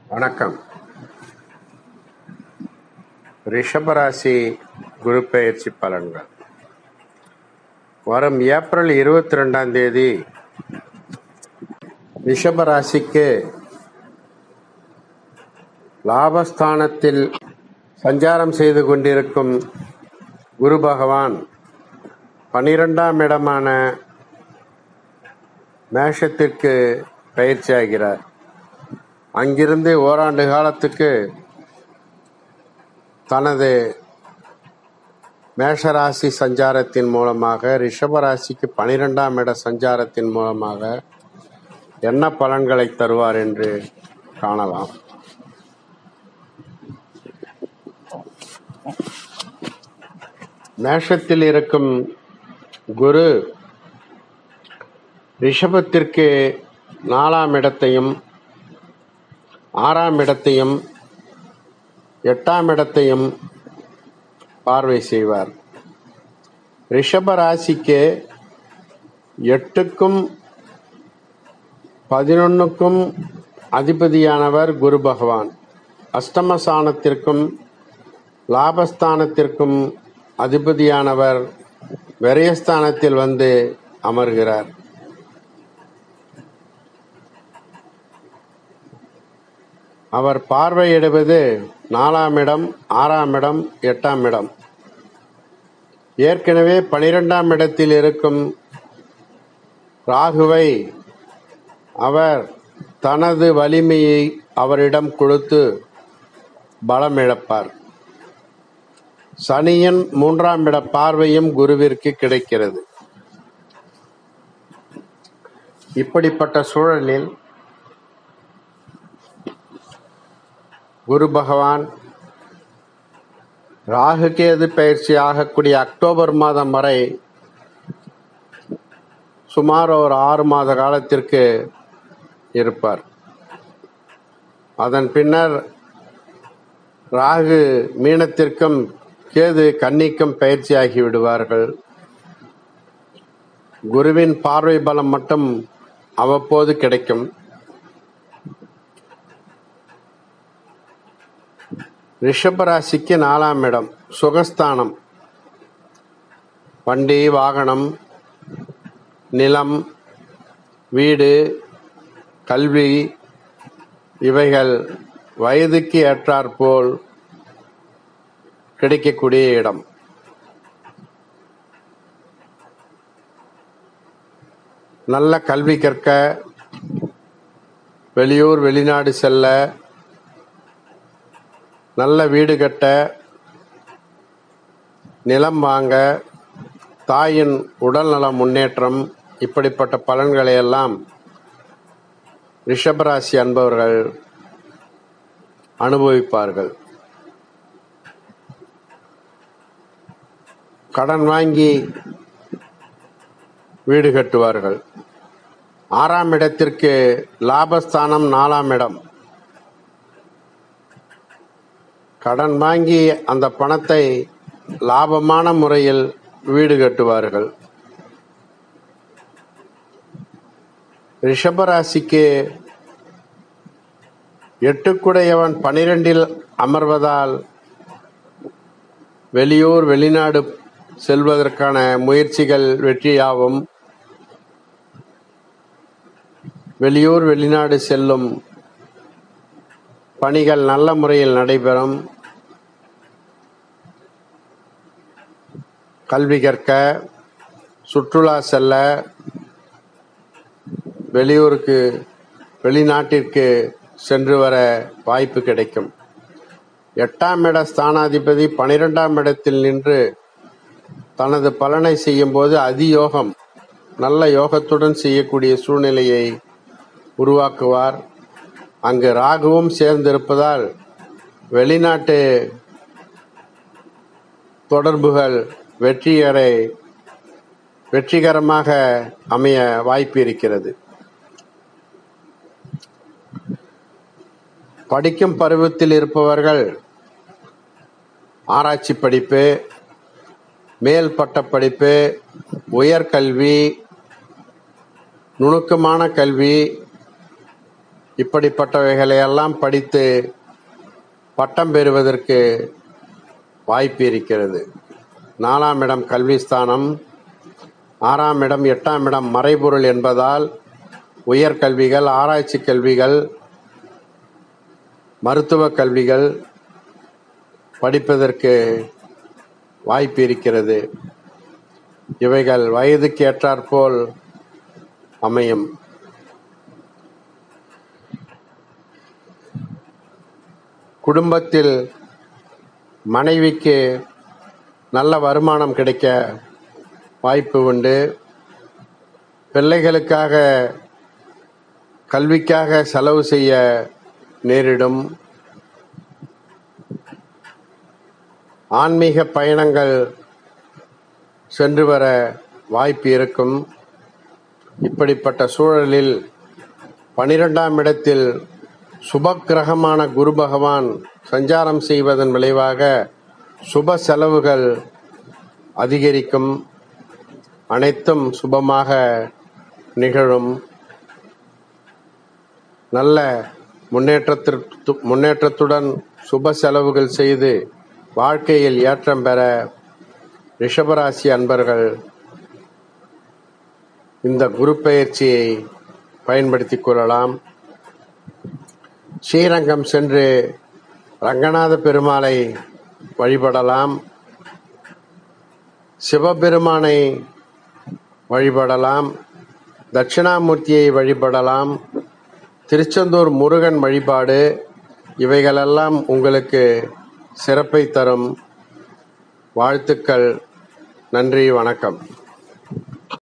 வணக்கம் ரிஷபராசி குரு பெயர்ச்சி பலன்கள் வரும் ஏப்ரல் இருபத்தி ரெண்டாம் தேதி ரிஷபராசிக்கு லாபஸ்தானத்தில் சஞ்சாரம் செய்து கொண்டிருக்கும் குரு பகவான் பனிரெண்டாம் இடமான மேஷத்திற்கு பயிற்சியாகிறார் அங்கிருந்து ஓராண்டு காலத்துக்கு தனது மேஷராசி சஞ்சாரத்தின் மூலமாக ரிஷபராசிக்கு பனிரெண்டாம் இட சஞ்சாரத்தின் மூலமாக என்ன பலன்களை தருவார் என்று காணலாம் மேஷத்தில் இருக்கும் குரு ரிஷபத்திற்கு நாலாம் இடத்தையும் ஆறாம் இடத்தையும் எட்டாம் இடத்தையும் பார்வை செய்வார் ரிஷப ராசிக்கு எட்டுக்கும் பதினொன்னுக்கும் அதிபதியானவர் குரு பகவான் அஷ்டமஸ்தானத்திற்கும் லாபஸ்தானத்திற்கும் அதிபதியானவர் விரயஸ்தானத்தில் வந்து அமர்கிறார் அவர் பார்வையிடுவது நாலாம் இடம் ஆறாம் இடம் எட்டாம் இடம் ஏற்கனவே பனிரெண்டாம் இடத்தில் இருக்கும் ராகுவை அவர் தனது வலிமையை அவரிடம் கொடுத்து பலம் இழப்பார் சனியின் மூன்றாம் இட பார்வையும் குருவிற்கு கிடைக்கிறது இப்படிப்பட்ட சூழலில் குரு பகவான் ராகு கேது பயிற்சி ஆகக்கூடிய அக்டோபர் மாதம் வரை சுமார் ஒரு ஆறு மாத காலத்திற்கு இருப்பார் அதன் பின்னர் ராகு மீனத்திற்கும் கேது கன்னிக்கும் பயிற்சியாகி விடுவார்கள் குருவின் பார்வை பலம் மட்டும் அவ்வப்போது கிடைக்கும் ரிஷபராசிக்கு நாலாம் இடம் சுகஸ்தானம் வண்டி வாகனம் நிலம் வீடு கல்வி இவைகள் வயதுக்கு ஏற்றாற்போல் கிடைக்கக்கூடிய இடம் நல்ல கல்வி கற்க வெளியூர் வெளிநாடு செல்ல நல்ல வீடு கட்ட நிலம் வாங்க தாயின் உடல்நல முன்னேற்றம் இப்படிப்பட்ட பலன்களை எல்லாம் ரிஷபராசி அன்பவர்கள் அனுபவிப்பார்கள் கடன் வாங்கி வீடு கட்டுவார்கள் ஆறாம் இடத்திற்கு லாபஸ்தானம் நாலாம் இடம் கடன் வாங்கி அந்த பணத்தை லாபமான முறையில் வீடு கட்டுவார்கள் ரிஷபராசிக்கு எட்டுக்குடையவன் பனிரெண்டில் அமர்வதால் வெளியூர் வெளிநாடு செல்வதற்கான முயற்சிகள் வெற்றியாகும் வெளியூர் வெளிநாடு செல்லும் பணிகள் நல்ல முறையில் நடைபெறும் கல்வி கற்க சுற்றுலா செல்ல வெளியூருக்கு வெளிநாட்டிற்கு சென்று வர வாய்ப்பு கிடைக்கும் எட்டாம் இட ஸ்தானாதிபதி பனிரெண்டாம் இடத்தில் நின்று தனது பலனை செய்யும் போது அதியோகம் நல்ல யோகத்துடன் செய்யக்கூடிய சூழ்நிலையை உருவாக்குவார் அங்கு ராகுவும் சேர்ந்திருப்பதால் வெளிநாட்டு தொடர்புகள் வெற்றியரை வெற்றிகரமாக அமைய வாய்ப்பு இருக்கிறது படிக்கும் பருவத்தில் இருப்பவர்கள் ஆராய்ச்சி படிப்பு மேல் பட்ட படிப்பு உயர்கல்வி நுணுக்கமான கல்வி இப்படிப்பட்டவைகளையெல்லாம் படித்து பட்டம் பெறுவதற்கு வாய்ப்பு இருக்கிறது நாலாம் இடம் கல்விஸ்தானம் ஆறாம் இடம் எட்டாம் இடம் மறைபொருள் என்பதால் உயர்கல்விகள் ஆராய்ச்சி கல்விகள் மருத்துவ கல்விகள் படிப்பதற்கு வாய்ப்பு இருக்கிறது இவைகள் வயதுக்கு ஏற்றாற்போல் அமையும் குடும்பத்தில் மனைவிக்கு நல்ல வருமானம் கிடைக்க வாய்ப்பு உண்டு பிள்ளைகளுக்காக கல்விக்காக செலவு செய்ய நேரிடும் ஆன்மீக பயணங்கள் சென்று வர வாய்ப்பு இருக்கும் இப்படிப்பட்ட சூழலில் பனிரெண்டாம் இடத்தில் சுபக்கிரகமான குரு பகவான் சஞ்சாரம் செய்வதன் விளைவாக சுப செலவுகள் அதிகரிக்கும் அனைத்தும் சுபமாக நிகழும் நல்ல முன்னேற்றத்திற்கு முன்னேற்றத்துடன் சுப செலவுகள் செய்து வாழ்க்கையில் ஏற்றம் பெற ரிஷபராசி அன்பர்கள் இந்த குரு பயிற்சியை பயன்படுத்திக் கொள்ளலாம் ஸ்ரீரங்கம் சென்று ரங்கநாத பெருமாளை வழிபடலாம் சிவபெருமானை வழிபடலாம் தட்சிணாமூர்த்தியை வழிபடலாம் திருச்செந்தூர் முருகன் வழிபாடு இவைகளெல்லாம் உங்களுக்கு சிறப்பை தரும் வாழ்த்துக்கள் நன்றி வணக்கம்